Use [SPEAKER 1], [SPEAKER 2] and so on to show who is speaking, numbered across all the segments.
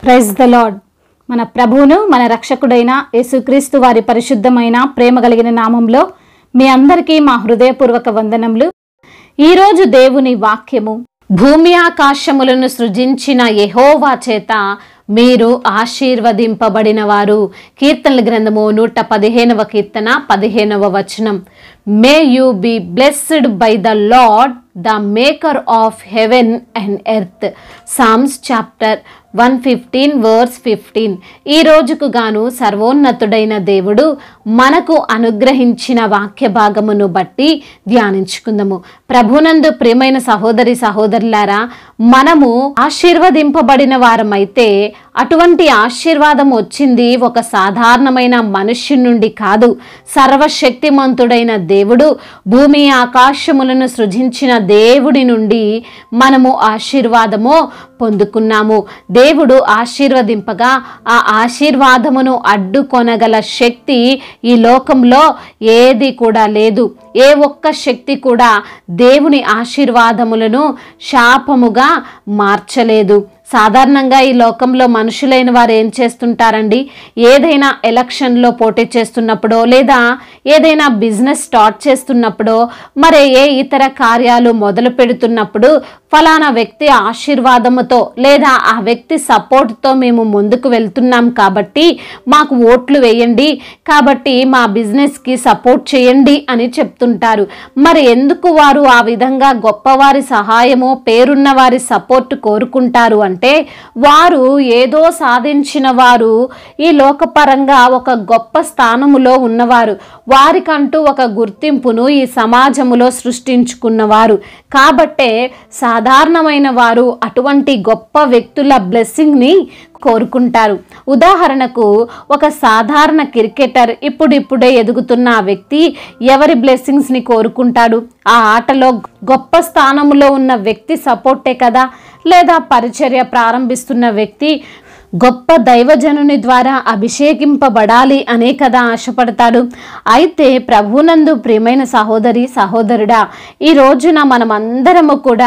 [SPEAKER 1] praise the lord మన ప్రభువును మన రక్షకుడైన యేసుక్రీస్తు వారి పరిశుద్ధమైన ప్రేమ కలిగిన నామంలో మీ అందరికీ మా హృదయపూర్వక వందనములు ఈరోజు దేవుని వాక్యము భూమి ఆకాశములను సృజించిన యెహోవా చేత మీరు ఆశీర్వదింపబడిన వారు కీర్తనల గ్రంథము నూట పదిహేనవ కీర్తన పదిహేనవ వచనం may you be blessed by the lord the maker of heaven and earth psalms chapter one fifteen verse fifteen ఈ రోజుకు గాను సర్వోన్నతుడైన దేవుడు మనకు అనుగ్రహించిన వాక్య భాగమును బట్టి ధ్యానించుకుందాము ప్రభునందు ప్రియమైన సహోదరి సహోదరులారా మనము ఆశీర్వదింపబడిన వారమైతే అటువంటి ఆశీర్వాదం వచ్చింది ఒక సాధారణమైన మనుష్యు నుండి కాదు సర్వశక్తిమంతుడైన దేవుడు భూమి ఆకాశములను సృజించిన దేవుడి నుండి మనము ఆశీర్వాదము పొందుకున్నాము దేవుడు ఆశీర్వదింపగా ఆ ఆశీర్వాదమును అడ్డుకొనగల శక్తి ఈ లోకంలో ఏది కూడా లేదు ఏ ఒక్క శక్తి కూడా దేవుని ఆశీర్వాదములను శాపముగా మార్చలేదు సాధారణంగా ఈ లోకంలో మనుషులైన వారు ఏం చేస్తుంటారండి ఏదైనా ఎలక్షన్లో పోటీ చేస్తున్నప్పుడో లేదా ఏదైనా బిజినెస్ స్టార్ట్ చేస్తున్నప్పుడో మరి ఏ ఇతర కార్యాలు మొదలు పెడుతున్నప్పుడు ఫలానా వ్యక్తి ఆశీర్వాదముతో లేదా ఆ వ్యక్తి సపోర్ట్తో మేము ముందుకు వెళ్తున్నాం కాబట్టి మాకు ఓట్లు వేయండి కాబట్టి మా బిజినెస్కి సపోర్ట్ చేయండి అని చెప్తుంటారు మరి ఎందుకు వారు ఆ విధంగా గొప్పవారి సహాయము పేరున్న వారి సపోర్ట్ కోరుకుంటారు అంటే వారు ఏదో సాధించిన వారు ఈ లోకపరంగా ఒక గొప్ప స్థానములో ఉన్నవారు వారికంటూ ఒక గుర్తింపును ఈ సమాజములో సృష్టించుకున్నవారు కాబట్టే సాధారణమైన వారు అటువంటి గొప్ప వ్యక్తుల బ్లెస్సింగ్ని కోరుకుంటారు ఉదాహరణకు ఒక సాధారణ క్రికెటర్ ఇప్పుడిప్పుడే ఎదుగుతున్న ఆ వ్యక్తి ఎవరి బ్లెస్సింగ్స్ని కోరుకుంటాడు ఆ ఆటలో గొప్ప స్థానంలో ఉన్న వ్యక్తి సపోర్టే కదా లేదా పరిచర్య ప్రారంభిస్తున్న వ్యక్తి గొప్ప దైవజనుని ద్వారా అభిషేకింపబడాలి అనే కదా ఆశపడతాడు అయితే ప్రభునందు ప్రియమైన సహోదరి సహోదరుడా ఈ రోజున మనమందరము కూడా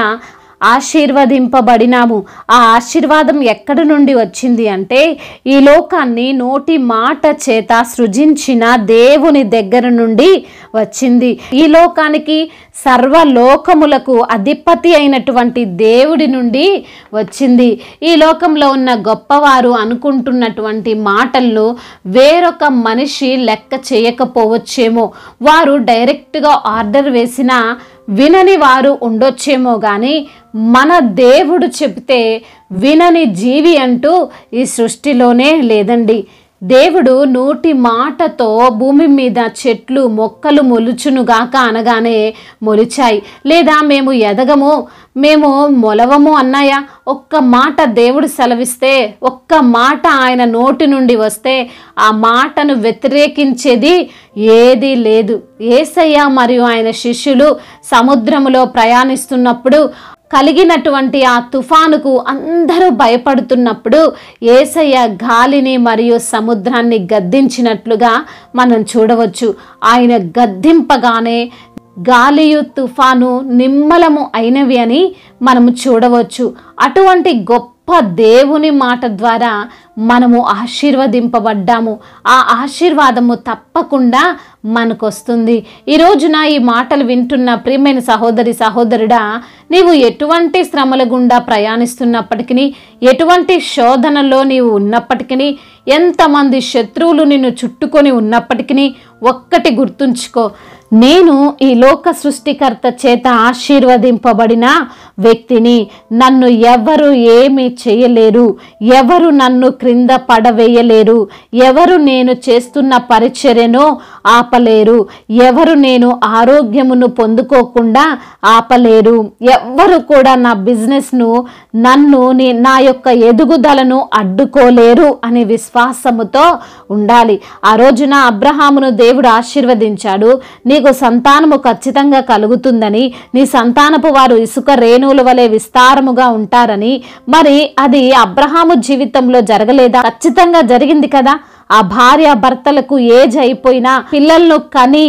[SPEAKER 1] ఆశీర్వదింపబడినాము ఆ ఆశీర్వాదం ఎక్కడి నుండి వచ్చింది అంటే ఈ లోకాన్ని నోటి మాట చేత సృజించిన దేవుని దగ్గర నుండి వచ్చింది ఈ లోకానికి సర్వలోకములకు అధిపతి అయినటువంటి దేవుడి నుండి వచ్చింది ఈ లోకంలో ఉన్న గొప్పవారు అనుకుంటున్నటువంటి మాటలను వేరొక మనిషి లెక్క చేయకపోవచ్చేమో వారు డైరెక్ట్గా ఆర్డర్ వేసిన వినని వారు ఉండొచ్చేమో కానీ మన దేవుడు చెబితే వినని జీవి అంటూ ఈ సృష్టిలోనే లేదండి దేవుడు నోటి మాటతో భూమి మీద చెట్లు మొక్కలు మొలుచునుగాక అనగానే మొలిచాయి లేదా మేము ఎదగము మేము మొలవము అన్నాయా ఒక్క మాట దేవుడు సెలవిస్తే ఒక్క మాట ఆయన నోటి నుండి వస్తే ఆ మాటను వ్యతిరేకించేది ఏదీ లేదు ఏసయ్య మరియు ఆయన శిష్యులు సముద్రములో ప్రయాణిస్తున్నప్పుడు కలిగినటువంటి ఆ తుఫానుకు అందరూ భయపడుతున్నప్పుడు ఏసయ్య గాలిని మరియు సముద్రాన్ని గద్దించినట్లుగా మనం చూడవచ్చు ఆయన గద్దింపగానే గాలియు తుఫాను నిమ్మలము అయినవి అని మనము చూడవచ్చు అటువంటి గొప్ప దేవుని మాట ద్వారా మనము ఆశీర్వదింపబడ్డాము ఆ ఆశీర్వాదము తప్పకుండా మనకు వస్తుంది ఈ రోజున ఈ మాటలు వింటున్న ప్రియమైన సహోదరి సహోదరుడా నీవు ఎటువంటి శ్రమల గుండా ప్రయాణిస్తున్నప్పటికీ ఎటువంటి శోధనలో నీవు ఉన్నప్పటికీ ఎంతమంది శత్రువులు నిన్ను చుట్టుకొని ఉన్నప్పటికీ ఒక్కటి గుర్తుంచుకో నేను ఈ లోక సృష్టికర్త చేత ఆశీర్వదింపబడిన వ్యక్తిని నన్ను ఎవరు ఏమి చేయలేరు ఎవరు నన్ను క్రింద పడవేయలేరు ఎవరు నేను చేస్తున్న పరిచర్యను ఆపలేరు ఎవరు నేను ఆరోగ్యమును పొందుకోకుండా ఆపలేరు ఎవ్వరు కూడా నా బిజినెస్ను నన్ను నీ- నా యొక్క ఎదుగుదలను అడ్డుకోలేరు అనే విశ్వాసముతో ఉండాలి ఆ రోజున అబ్రహామును దేవుడు ఆశీర్వదించాడు నీకు సంతానము ఖచ్చితంగా కలుగుతుందని నీ సంతానపు వారు ఇసుక రేణువుల వలె విస్తారముగా ఉంటారని మరి అది అబ్రహాము జీవితంలో జరగలేదా ఖచ్చితంగా జరిగింది కదా ఆ భార్య భర్తలకు ఏజ్ అయిపోయినా పిల్లలను కని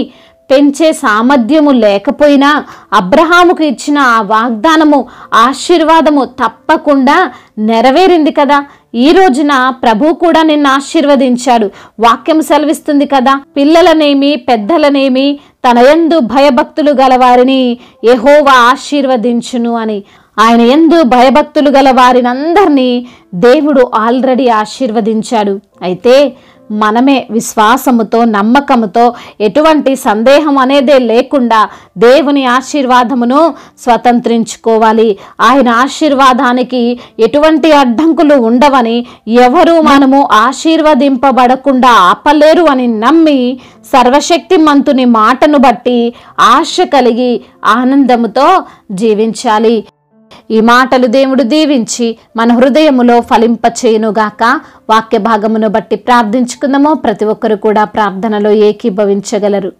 [SPEAKER 1] పెంచే సామర్థ్యము లేకపోయినా అబ్రహాముకు ఇచ్చిన ఆ వాగ్దానము ఆశీర్వాదము తప్పకుండా నెరవేరింది కదా ఈ రోజున ప్రభు కూడా నిన్ను ఆశీర్వదించాడు వాక్యం సెలవిస్తుంది కదా పిల్లలనేమి పెద్దలనేమి తన యందు భయభక్తులు గలవారిని యెహోవా ఆశీర్వదించును అని ఆయన ఎందు భయభక్తులు గల వారినందరినీ దేవుడు ఆల్రెడీ ఆశీర్వదించాడు అయితే మనమే విశ్వాసముతో నమ్మకముతో ఎటువంటి సందేహం అనేదే లేకుండా దేవుని ఆశీర్వాదమును స్వతంత్రించుకోవాలి ఆయన ఆశీర్వాదానికి ఎటువంటి అడ్డంకులు ఉండవని ఎవరు మనము ఆశీర్వదింపబడకుండా ఆపలేరు అని నమ్మి సర్వశక్తిమంతుని మాటను బట్టి ఆశ కలిగి ఆనందముతో జీవించాలి ఈ మాటలు దేవుడు దీవించి మన హృదయములో ఫలింపచేయునుగాక వాక్య భాగమును బట్టి ప్రార్థించుకుందామో ప్రతి ఒక్కరు కూడా ప్రార్థనలో ఏకీభవించగలరు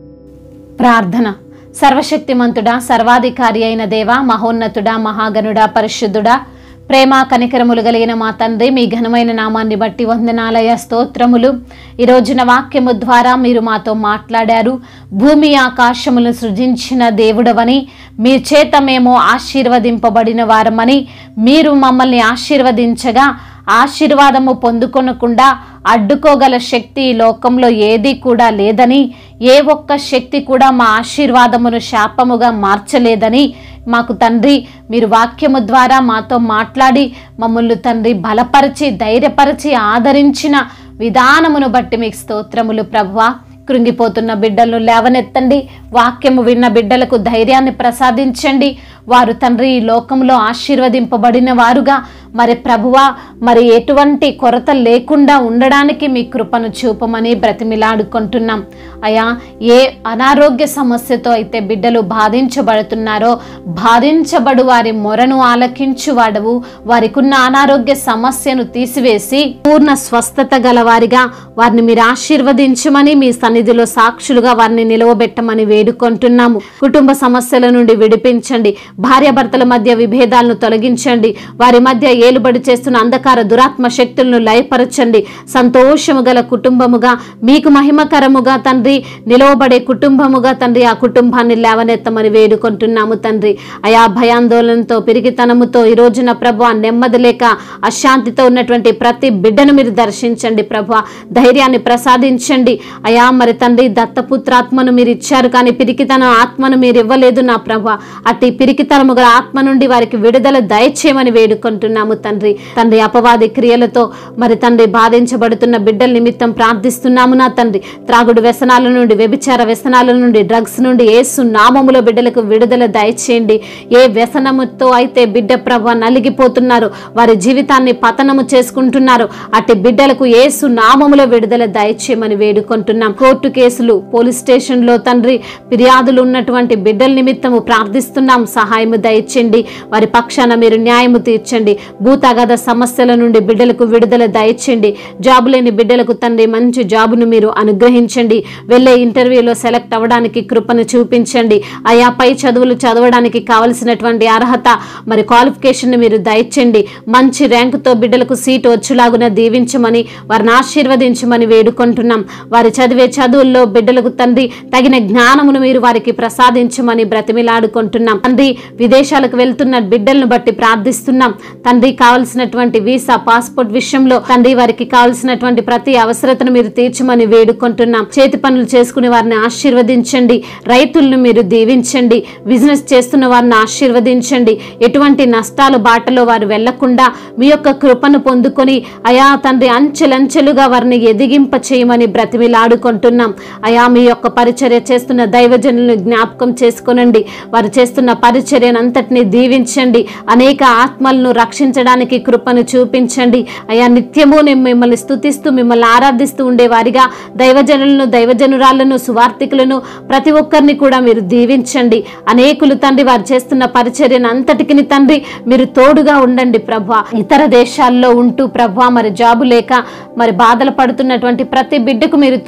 [SPEAKER 1] ప్రార్థన సర్వశక్తిమంతుడా సర్వాధికారి అయిన దేవ మహోన్నతుడా మహాగణుడా పరిశుద్ధుడా ప్రేమ కనికరములు కలిగిన మా తండ్రి మీ ఘనమైన నామాన్ని బట్టి వందనాలయ స్తోత్రములు ఈ రోజున వాక్యము ద్వారా మీరు మాతో మాట్లాడారు భూమి ఆకాశములను సృజించిన దేవుడవని మీ చేత మేము ఆశీర్వదింపబడిన వారమని మీరు మమ్మల్ని ఆశీర్వదించగా ఆశీర్వాదము పొందుకొనకుండా అడ్డుకోగల శక్తి ఈ లోకంలో ఏది కూడా లేదని ఏ ఒక్క శక్తి కూడా మా ఆశీర్వాదమును శాపముగా మార్చలేదని మాకు తండ్రి మీరు వాక్యము ద్వారా మాతో మాట్లాడి మమ్మల్ని తండ్రి బలపరిచి ధైర్యపరిచి ఆదరించిన విధానమును బట్టి మీకు స్తోత్రములు ప్రభువా కృంగిపోతున్న బిడ్డలను లేవనెత్తండి వాక్యము విన్న బిడ్డలకు ధైర్యాన్ని ప్రసాదించండి వారు తండ్రి ఈ లోకంలో ఆశీర్వదింపబడిన వారుగా మరి ప్రభువా మరి ఎటువంటి కొరత లేకుండా ఉండడానికి మీ కృపను చూపమని బ్రతిమిలాడుకుంటున్నాం అయా ఏ అనారోగ్య సమస్యతో అయితే బిడ్డలు బాధించబడుతున్నారో బాధించబడు వారి మొరను ఆలకించు వాడవు వారికి ఉన్న అనారోగ్య సమస్యను తీసివేసి పూర్ణ స్వస్థత గల వారిగా వారిని మీరు ఆశీర్వదించమని మీ సన్నిధిలో సాక్షులుగా వారిని నిలవబెట్టమని వేడుకుంటున్నాము కుటుంబ సమస్యల నుండి విడిపించండి భార్యాభర్తల మధ్య విభేదాలను తొలగించండి వారి మధ్య ఏలుబడి చేస్తున్న అంధకార దురాత్మ శక్తులను లయపరచండి సంతోషము గల కుటుంబముగా మీకు మహిమకరముగా తండ్రి నిలవబడే కుటుంబముగా తండ్రి ఆ కుటుంబాన్ని లేవనెత్తమని వేడుకుంటున్నాము తండ్రి అయా భయాందోళనతో పిరిగితనముతో ఈ రోజున ప్రభు నెమ్మది లేక అశాంతితో ఉన్నటువంటి ప్రతి బిడ్డను మీరు దర్శించండి ప్రభు ధైర్యాన్ని ప్రసాదించండి అయా మరి తండ్రి దత్తపుత్రాత్మను మీరు ఇచ్చారు కానీ పిరికితనం ఆత్మను మీరు ఇవ్వలేదు నా ప్రభు అట్టి పిరికితనము గల ఆత్మ నుండి వారికి విడుదల దయచేయమని వేడుకుంటున్నాము తండ్రి తండ్రి అపవాది క్రియలతో మరి తండ్రి బాధించబడుతున్న బిడ్డల నిమిత్తం ప్రార్థిస్తున్నాము నా తండ్రి త్రాగుడు వ్యసనాల నుండి వ్యభిచార వ్యసనాల నుండి డ్రగ్స్ నుండి ఏసు నామములో బిడ్డలకు విడుదల దయచేయండి ఏ వ్యసనముతో అయితే బిడ్డ ప్రభ నలిగిపోతున్నారు వారి జీవితాన్ని పతనము చేసుకుంటున్నారు అట్టి బిడ్డలకు ఏసు నామములో విడుదల దయచేయమని వేడుకుంటున్నాం కోర్టు కేసులు పోలీస్ స్టేషన్లో తండ్రి ఫిర్యాదులు ఉన్నటువంటి బిడ్డల నిమిత్తము ప్రార్థిస్తున్నాం సహాయము దయచేయండి వారి పక్షాన మీరు న్యాయము తీర్చండి భూతాగత సమస్యల నుండి బిడ్డలకు విడుదల దయచేయండి జాబు లేని బిడ్డలకు తండ్రి మంచి జాబును మీరు అనుగ్రహించండి వెళ్ళే ఇంటర్వ్యూలో సెలెక్ట్ అవ్వడానికి కృపను చూపించండి ఆయా పై చదువులు చదవడానికి కావలసినటువంటి అర్హత మరి క్వాలిఫికేషన్ మీరు దయచండి మంచి ర్యాంకుతో బిడ్డలకు సీటు వచ్చేలాగున దీవించమని వారిని ఆశీర్వదించమని వేడుకుంటున్నాం వారి చదివే చదువుల్లో బిడ్డలకు తండ్రి తగిన జ్ఞానమును మీరు వారికి ప్రసాదించమని బ్రతిమిలాడుకుంటున్నాం తండ్రి విదేశాలకు వెళ్తున్న బిడ్డలను బట్టి ప్రార్థిస్తున్నాం తండ్రి కావలసినటువంటి వీసా పాస్పోర్ట్ విషయంలో తండ్రి వారికి కావలసినటువంటి ప్రతి అవసరతను మీరు తీర్చమని వేడుకుంటున్నాం చేతి పనులు చేసుకునే వారిని ఆశీర్వదించండి రైతులను మీరు దీవించండి బిజినెస్ చేస్తున్న వారిని ఆశీర్వదించండి ఎటువంటి నష్టాలు బాటలో వారు వెళ్లకుండా మీ యొక్క కృపను పొందుకొని అయా తండ్రి అంచెలంచెలుగా వారిని ఎదిగింప చేయమని బ్రతిమిలాడుకుంటున్నాం అయా మీ యొక్క పరిచర్య చేస్తున్న దైవజనులను జ్ఞాపకం చేసుకొనండి వారు చేస్తున్న పరిచర్యనంతటిని దీవించండి అనేక ఆత్మలను రక్షించడానికి కృపను చూపించండి అయా నిత్యము నేను మిమ్మల్ని స్తుతిస్తూ మిమ్మల్ని ఆరాధిస్తూ ఉండేవారిగా దైవజనులను దైవజనురాలను సువార్థికులను ప్రతి ఒక్కరిని కూడా మీరు దీవించండి అనేకులు తండ్రి వారు చేస్తున్న పరిచర్యను అంతటికి తండ్రి మీరు తోడుగా ఉండండి ప్రభా ఇతర దేశాల్లో ఉంటూ ప్రభా మరి జాబు లేక మరి బాధలు పడుతున్నటువంటి ప్రతి బిడ్డకు మీరు తోడై ఉండండి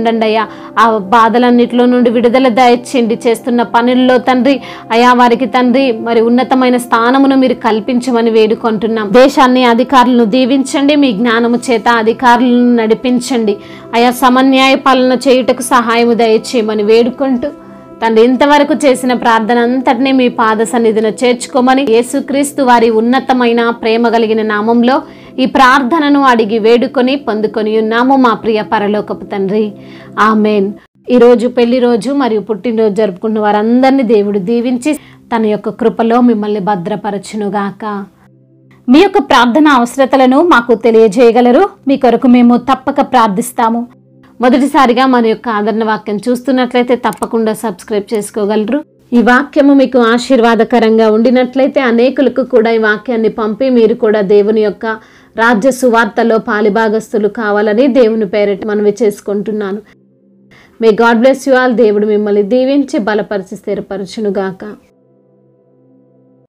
[SPEAKER 1] ఉండండి అయ్యా ఆ బాధలన్నిటిలో నుండి విడుదల దయచేయండి చేస్తున్న పనుల్లో తండ్రి అయా వారికి తండ్రి మరి ఉన్నతమైన స్థానమును మీరు కల్పించమని వేడుకుంటున్నాం దేశాన్ని అధికారులను దీవించండి మీ జ్ఞానము చేత అధికారులను నడిపించండి అయా సమన్యాయ పాలన చేయుటకు సహాయము దయచేయమని వేడుకుంటూ తండ్రి ఇంతవరకు చేసిన ప్రార్థన అంతటినీ మీ పాద సన్నిధిలో చేర్చుకోమని యేసుక్రీస్తు వారి ఉన్నతమైన ప్రేమ కలిగిన నామంలో ఈ ప్రార్థనను అడిగి వేడుకొని పొందుకొని ఉన్నాము మా ప్రియ పరలోకపు తండ్రి ఆమెన్ ఈరోజు పెళ్లి రోజు మరియు పుట్టినరోజు జరుపుకున్న వారందరినీ దేవుడు దీవించి తన యొక్క కృపలో మిమ్మల్ని భద్రపరచునుగాక మీ యొక్క ప్రార్థన అవసరతలను మాకు తెలియజేయగలరు మీ కొరకు మేము తప్పక ప్రార్థిస్తాము మొదటిసారిగా మన యొక్క ఆదరణ వాక్యం చూస్తున్నట్లయితే తప్పకుండా సబ్స్క్రైబ్ చేసుకోగలరు ఈ వాక్యము మీకు ఆశీర్వాదకరంగా ఉండినట్లయితే అనేకులకు కూడా ఈ వాక్యాన్ని పంపి మీరు కూడా దేవుని యొక్క రాజ్య సువార్తలో పాలిభాగస్తులు కావాలని దేవుని పేరిట మనవి చేసుకుంటున్నాను may god bless you all దేవుడు మిమ్మల్ని దీవించి బలపరిచి స్థిరపరచునుగాక